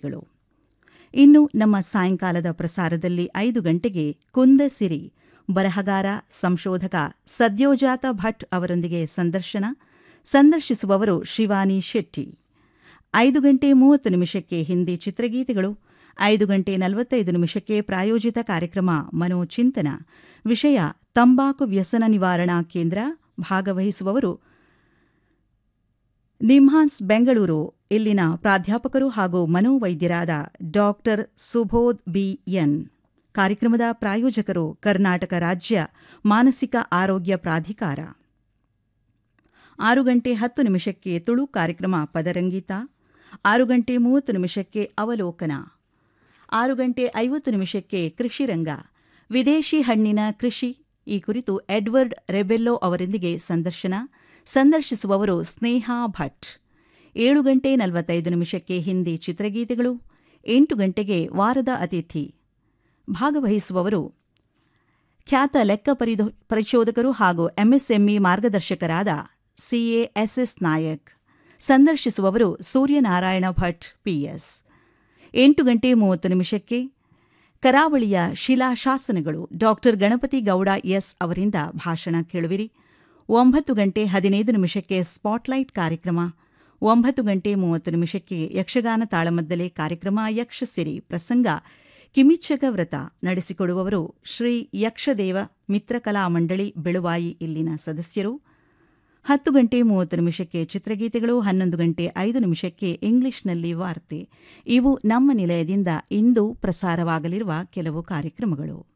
ಚಿತ್ರಗೀತೆಗಳು ಇನ್ನು ನಮ್ಮ ಸಾಯಂಕಾಲದ ಪ್ರಸಾರದಲ್ಲಿ ಐದು ಗಂಟೆಗೆ ಕುಂದಸಿರಿ ಬರಹಗಾರ ಸಂಶೋಧಕ ಸದ್ಯೋಜಾತ ಭಟ್ ಅವರೊಂದಿಗೆ ಸಂದರ್ಶನ ಸಂದರ್ಶಿಸುವವರು ಶಿವಾನಿ ಶೆಟ್ಟಿ ಐದು ಗಂಟೆ ಮೂವತ್ತು ನಿಮಿಷಕ್ಕೆ ಹಿಂದಿ ಚಿತ್ರಗೀತೆಗಳು ಐದು ಗಂಟೆ ನಲವತ್ತೈದು ನಿಮಿಷಕ್ಕೆ ಪ್ರಾಯೋಜಿತ ಕಾರ್ಯಕ್ರಮ ಮನೋಚಿಂತನ ವಿಷಯ ತಂಬಾಕು ವ್ಯಸನ ನಿವಾರಣಾ ಕೇಂದ್ರ ಭಾಗವಹಿಸುವವರು ನಿಮ್ಹಾನ್ಸ್ ಬೆಂಗಳೂರು ಇಲ್ಲಿನ ಪ್ರಾಧ್ಯಾಪಕರು ಹಾಗೂ ಮನೋವೈದ್ಯರಾದ ಡಾಕ್ಟರ್ ಸುಬೋಧ್ ಬಿಎನ್ ಕಾರ್ಯಕ್ರಮದ ಪ್ರಾಯೋಜಕರು ಕರ್ನಾಟಕ ರಾಜ್ಯ ಮಾನಸಿಕ ಆರೋಗ್ಯ ಪ್ರಾಧಿಕಾರ ಆರು ಗಂಟೆ ಹತ್ತು ನಿಮಿಷಕ್ಕೆ ತುಳು ಕಾರ್ಯಕ್ರಮ ಪದರಂಗೀತ ಆರು ಗಂಟೆ ಮೂವತ್ತು ನಿಮಿಷಕ್ಕೆ ಅವಲೋಕನ ಆರು ಗಂಟೆ ಐವತ್ತು ನಿಮಿಷಕ್ಕೆ ಕೃಷಿರಂಗ ವಿದೇಶಿ ಹಣ್ಣಿನ ಕೃಷಿ ಈ ಕುರಿತು ಎಡ್ವರ್ಡ್ ರೆಬೆಲ್ಲೋ ಅವರೊಂದಿಗೆ ಸಂದರ್ಶನ ಸಂದರ್ಶಿಸುವವರು ಸ್ನೇಹಾ ಭಟ್ ಏಳು ಗಂಟೆ ನಲವತ್ತೈದು ನಿಮಿಷಕ್ಕೆ ಹಿಂದಿ ಚಿತ್ರಗೀತೆಗಳು ಎಂಟು ಗಂಟೆಗೆ ವಾರದ ಅತಿಥಿ ಭಾಗವಹಿಸುವವರು ಖ್ಯಾತ ಲೆಕ್ಕ ಪರಿಧೋ ಪರಿಶೋಧಕರು ಹಾಗೂ ಎಂಎಸ್ಎಂಇ ಮಾರ್ಗದರ್ಶಕರಾದ ಸಿಎಎಸ್ಎಸ್ ನಾಯಕ್ ಸಂದರ್ಶಿಸುವವರು ಸೂರ್ಯನಾರಾಯಣ ಭಟ್ ಪಿಎಸ್ ಎಂಟು ಗಂಟೆ ಮೂವತ್ತು ನಿಮಿಷಕ್ಕೆ ಕರಾವಳಿಯ ಶಿಲಾಶಾಸನಗಳು ಡಾಕ್ಟರ್ ಗಣಪತಿ ಗೌಡ ಎಸ್ ಅವರಿಂದ ಭಾಷಣ ಕೇಳುವಿರಿ ಒಂಬತ್ತು ಗಂಟೆ ಹದಿನೈದು ನಿಮಿಷಕ್ಕೆ ಸ್ಪಾಟ್ಲೈಟ್ ಕಾರ್ಯಕ್ರಮ ಒಂಬತ್ತು ಗಂಟೆ ಮೂವತ್ತು ನಿಮಿಷಕ್ಕೆ ಯಕ್ಷಗಾನ ತಾಳಮದ್ದಲೆ ಕಾರ್ಯಕ್ರಮ ಯಕ್ಷಸಿರಿ ಪ್ರಸಂಗ ಕಿಮಿಚ್ಚಕ ವ್ರತ ನಡೆಸಿಕೊಡುವವರು ಶ್ರೀ ಯಕ್ಷದೇವ ಮಿತ್ರಕಲಾ ಮಂಡಳಿ ಬೆಳುವಾಯಿ ಇಲ್ಲಿನ ಸದಸ್ಯರು ಹತ್ತು ಗಂಟೆ ಮೂವತ್ತು ನಿಮಿಷಕ್ಕೆ ಚಿತ್ರಗೀತೆಗಳು ಹನ್ನೊಂದು ಗಂಟೆ ಐದು ನಿಮಿಷಕ್ಕೆ ಇಂಗ್ಲಿಷ್ನಲ್ಲಿ ವಾರ್ತೆ ಇವು ನಮ್ಮ ನಿಲಯದಿಂದ ಇಂದು ಪ್ರಸಾರವಾಗಲಿರುವ ಕೆಲವು ಕಾರ್ಯಕ್ರಮಗಳು